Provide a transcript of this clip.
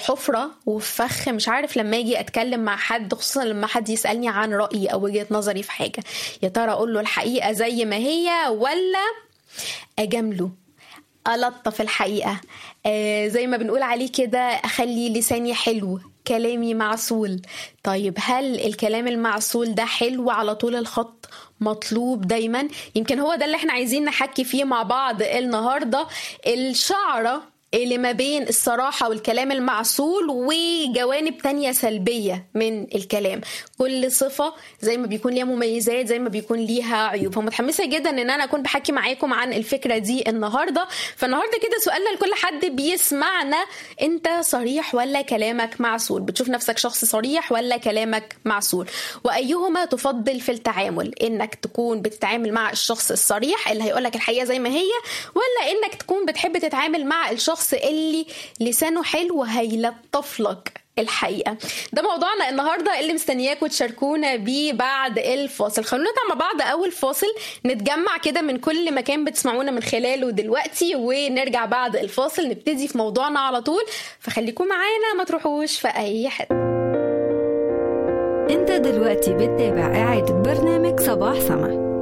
حفره وفي فخ مش عارف لما اجي اتكلم مع حد خصوصا لما حد يسالني عن رايي او وجهه نظري في حاجه يا ترى اقول له الحقيقه زي ما هي ولا اجامله ألطف الحقيقة آه زي ما بنقول عليه كده أخلي لساني حلو كلامي معسول طيب هل الكلام المعسول ده حلو على طول الخط مطلوب دايما يمكن هو ده اللي احنا عايزين نحكي فيه مع بعض النهارده الشعره اللي ما بين الصراحة والكلام المعسول وجوانب تانية سلبية من الكلام كل صفة زي ما بيكون ليها مميزات زي ما بيكون ليها عيوب فمتحمسة جدا ان انا اكون بحكي معاكم عن الفكرة دي النهاردة فالنهاردة كده سؤالنا لكل حد بيسمعنا انت صريح ولا كلامك معسول بتشوف نفسك شخص صريح ولا كلامك معسول وايهما تفضل في التعامل انك تكون بتتعامل مع الشخص الصريح اللي هيقولك الحقيقة زي ما هي ولا انك تكون بتحب تتعامل مع الشخص الشخص اللي لسانه حلو هيلطف لك الحقيقه ده موضوعنا النهارده اللي مستنياكم تشاركونا بيه بعد الفاصل خلونا نطلع مع بعض اول فاصل نتجمع كده من كل مكان بتسمعونا من خلاله دلوقتي ونرجع بعد الفاصل نبتدي في موضوعنا على طول فخليكم معانا ما تروحوش في اي حته انت دلوقتي بتتابع اعاده برنامج صباح سما